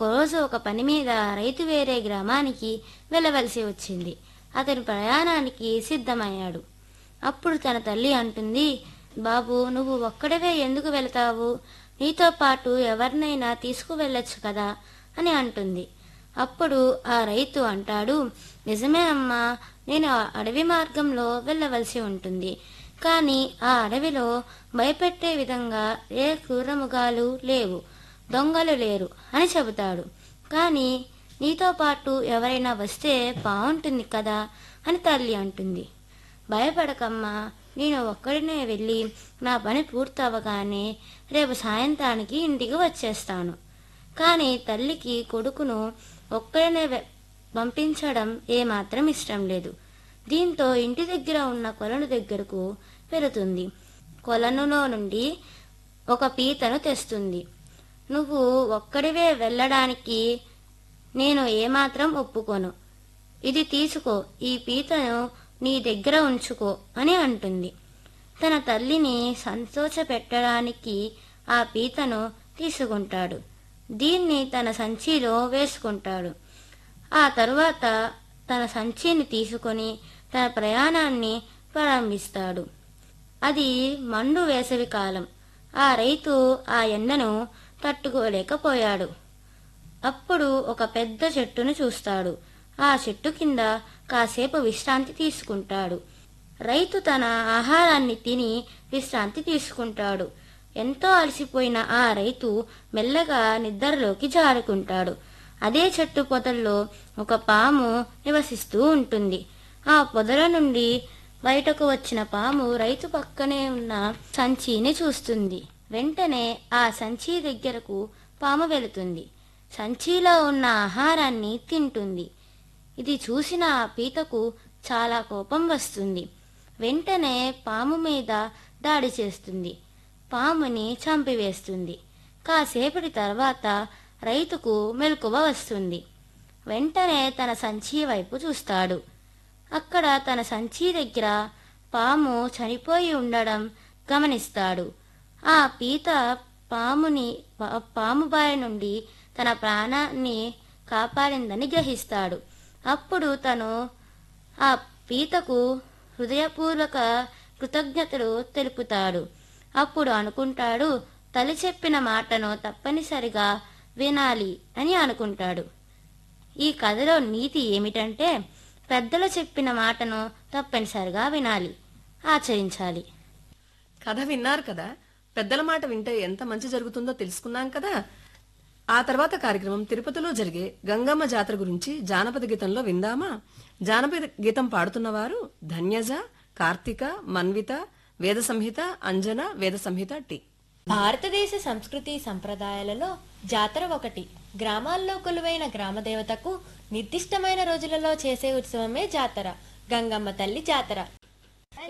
ఒకరోజు ఒక పని మీద రైతు వేరే గ్రామానికి వెళ్ళవలసి వచ్చింది అతను ప్రయాణానికి సిద్ధమయ్యాడు అప్పుడు తన తల్లి అంటుంది బాబు నువ్వు ఒక్కడవే ఎందుకు వెళతావు నీతో పాటు ఎవరినైనా తీసుకువెళ్ళొచ్చు కదా అని అంటుంది అప్పుడు ఆ రైతు అంటాడు నిజమే అమ్మా నేను ఆ అడవి మార్గంలో వెళ్ళవలసి ఉంటుంది కానీ ఆ అడవిలో భయపెట్టే విధంగా ఏ క్రూరముగాలు లేవు దొంగలు లేరు అని చెబుతాడు కానీ నీతో పాటు ఎవరైనా వస్తే బాగుంటుంది కదా అని తల్లి అంటుంది భయపడకమ్మా నేను ఒక్కడినే వెళ్ళి నా పని పూర్తవగానే రేపు సాయంత్రానికి ఇంటికి వచ్చేస్తాను కానీ తల్లికి కొడుకును ఒక్కడినే వె- పంపించడం ఏమాత్రం ఇష్టం లేదు దీంతో ఇంటి దగ్గర ఉన్న కొలను దగ్గరకు వెళుతుంది కొలనులో నుండి ఒక పీతను తెస్తుంది నువ్వు ఒక్కడివే వెళ్ళడానికి నేను ఏమాత్రం ఒప్పుకోను ఇది తీసుకో ఈ పీతను నీ దగ్గర ఉంచుకో అని అంటుంది తన తల్లిని సంతోషపెట్టడానికి ఆ పీతను తీసుకుంటాడు దీన్ని తన సంచిలో వేసుకుంటాడు ఆ తరువాత తన సంచిని తీసుకొని తన ప్రయాణాన్ని ప్రారంభిస్తాడు అది మండు వేసవి కాలం ఆ రైతు ఆ ఎండను తట్టుకోలేకపోయాడు అప్పుడు ఒక పెద్ద చెట్టును చూస్తాడు ఆ చెట్టు కింద కాసేపు విశ్రాంతి తీసుకుంటాడు రైతు తన ఆహారాన్ని తిని విశ్రాంతి తీసుకుంటాడు ఎంతో అలసిపోయిన ఆ రైతు మెల్లగా నిద్రలోకి జారుకుంటాడు అదే చెట్టు పొదల్లో ఒక పాము నివసిస్తూ ఉంటుంది ఆ పొదల నుండి బయటకు వచ్చిన పాము రైతు పక్కనే ఉన్న సంచిని చూస్తుంది వెంటనే ఆ సంచి దగ్గరకు పాము వెళుతుంది సంచిలో ఉన్న ఆహారాన్ని తింటుంది ఇది చూసిన ఆ పీతకు చాలా కోపం వస్తుంది వెంటనే పాము మీద దాడి చేస్తుంది పాముని చంపివేస్తుంది కాసేపటి తర్వాత రైతుకు మెలకువ వస్తుంది వెంటనే తన సంచి వైపు చూస్తాడు అక్కడ తన సంచి దగ్గర పాము చనిపోయి ఉండడం గమనిస్తాడు ఆ పీత పాముని పా- పాము బారి నుండి తన ప్రాణాన్ని కాపాడిందని గ్రహిస్తాడు అప్పుడు తను ఆ పీతకు హృదయపూర్వక కృతజ్ఞతలు తెలుపుతాడు అప్పుడు అనుకుంటాడు తల్లి చెప్పిన మాటను తప్పనిసరిగా వినాలి అని అనుకుంటాడు ఈ కథలో నీతి ఏమిటంటే పెద్దలు చెప్పిన మాటను తప్పనిసరిగా వినాలి ఆచరించాలి కథ విన్నారు కదా పెద్దల మాట వింటే ఎంత మంచి జరుగుతుందో తెలుసుకున్నాం కదా ఆ తర్వాత కార్యక్రమం తిరుపతిలో జరిగే గంగమ్మ జాతర గురించి జానపద గీతంలో విందామా జానపద గీతం పాడుతున్నవారు ధన్యజ కార్తీక మన్విత వేద సంహిత అంజన వేద సంహిత టి భారతదేశ సంస్కృతి సంప్రదాయాలలో జాతర ఒకటి గ్రామాల్లో కొలువైన గ్రామదేవతకు నిర్దిష్టమైన రోజులలో చేసే ఉత్సవమే జాతర గంగమ్మ తల్లి జాతర